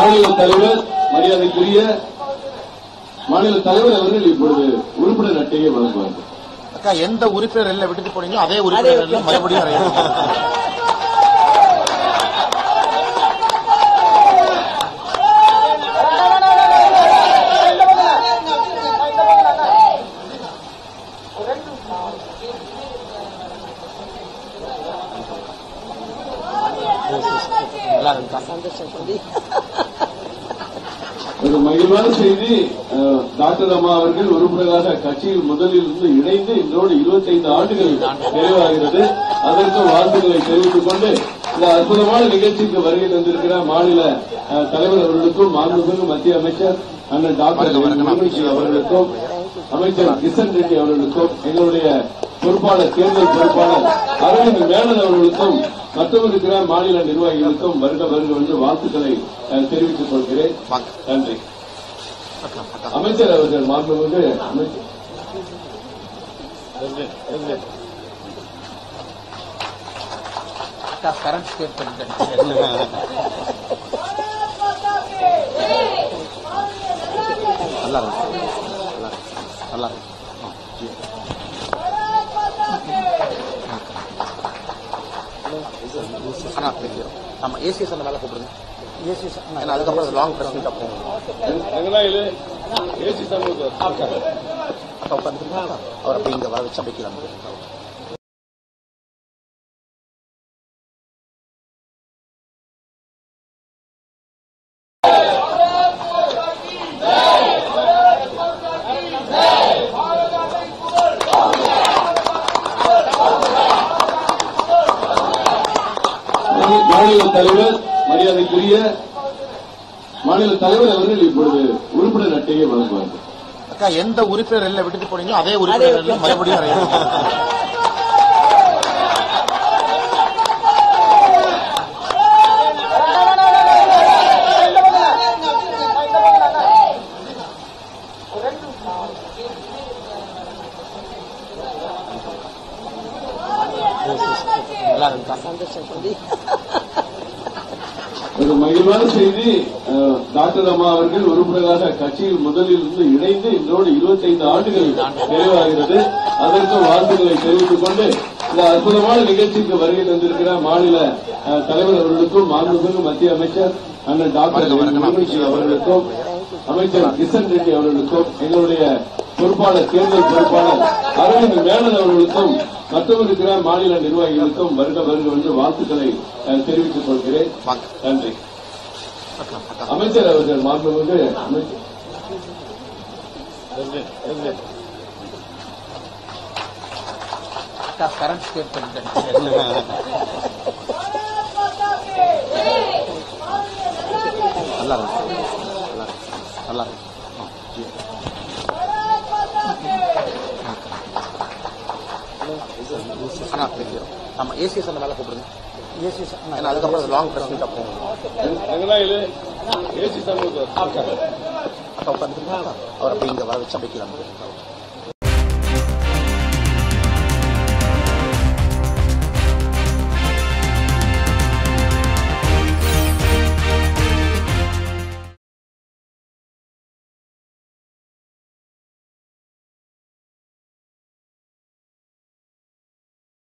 மாநில தலைவர் மரியாதைக்குரிய மாநில தலைவர் அவர்கள் இப்பொழுது உறுப்பினர் அட்டையை வழங்குவார்கள் அக்கா எந்த உறுப்பினர் எல்லாம் விட்டுட்டு போனீங்களோ அதே உறுப்பினர் எல்லாம் மறுபடியும் அறையணும். நல்லா இருக்கா ஒரு மகிழ்வான செய்தி அஹ், டாக்டர் அம்மா அவர்கள் உறுப்பினராக கட்சியில் முதலில் இருந்து இணைந்து இன்றோடு 25 ஆண்டுகள் நிறைவாகிறது அதற்கு வாழ்த்துக்களை தெரிவித்துக் கொண்டு இந்த அற்புதமான நிகழ்ச்சிக்கு வருகை தந்திருக்கிற மாநில அஹ், தலைவர் அவர்களுக்கும் மாண்புமிகு மத்திய அமைச்சர் அண்ணன் டாக்டர் முருகன்ஜி அவர்களுக்கும் அமைச்சர் கிஷன் ரெட்டி அவர்களுக்கும் எங்களுடைய பொறுப்பாளர் தேர்தல் பொறுப்பாளர் அரவிந்த் மேனன் அவர்களுக்கும் மற்றும் இருக்கிற மாநில நிர்வாகிகளுக்கும் வருக வருக என்று வாழ்த்துக்களை அஹ், தெரிவித்துக் கொள்கிறேன் வாங்க. நன்றி அக்கா, அக்கா. அமைச்சர் அவர்கள் மாண்புமிகு அமைச்சர் அக்கா கரண்ட் ஸ்டேட் பண்ணிட்டேன் நல்லா இருக்கு நல்லா இருக்கு நல்லா இருக்கு அண்ணா தெரியும் நம்ம ஏசிஎஸ் அந்த மேல கூப்பிடுங்க ஏசிஎஸ் ஏன்னா அதுக்கப்புறம் லாங் பிரஸ் மீட் போகும் அக்கா உட்காந்துருக்கா அவர் அப்படி இங்க வர வச்சு அப்படிக்கலாம் மாநில தலைவர் மரியாதைக்குரிய மாநில தலைவர் அவர்கள் இப்பொழுது உறுப்பினர் அட்டையை வழங்குவார்கள் அக்கா எந்த உறுப்பினர் எல்லாம் விட்டுட்டு போனீங்களோ அதே உறுப்பினர் எல்லாம் மறுபடியும் அறையணும். நல்லா இருக்கா ஒரு மகிழ்வான செய்தி அஹ், டாக்டர் அம்மா அவர்கள் உறுப்பினராக கட்சியில் முதலில் இருந்து இணைந்து இன்றோடு 25 ஆண்டுகள் நிறைவாகிறது அதற்கு வாழ்த்துக்களை தெரிவித்துக் கொண்டு இந்த அற்புதமான நிகழ்ச்சிக்கு வருகை தந்திருக்கிற மாநில அஹ், தலைவர் அவர்களுக்கும் மாண்புமிகு மத்திய அமைச்சர் அண்ணன் டாக்டர் முருகன்ஜி அவர்களுக்கும் அமைச்சர் கிஷன் ரெட்டி அவர்களுக்கும் எங்களுடைய பொறுப்பாளர் தேர்தல் பொறுப்பாளர் அரவிந்த் மேனன் அவர்களுக்கும் மற்றும் இருக்கிற மாநில நிர்வாகிகளுக்கும் வருக வருக என்று வாழ்த்துக்களை அஹ், தெரிவித்துக் கொள்கிறேன் வாங்க. நன்றி அக்கா, அக்கா. அமைச்சர் அவர்கள் மாண்புமிகு அமைச்சர் அக்கா கரண்ட் ஸ்டேட் பண்ணிட்டேன் நல்லா இருக்கு நல்லா இருக்கு நல்லா இருக்கு அண்ணா தெரியும் நம்ம ஏசிஎஸ் அந்த மேல கூப்பிடுங்க ஏசிஎஸ் ஏன்னா அதுக்கப்புறம் லாங் பிரஸ் மீட் போகும் அக்கா உட்காந்துருக்கா அவர் அப்படி இங்க வர வச்சு அப்படிக்கலாம்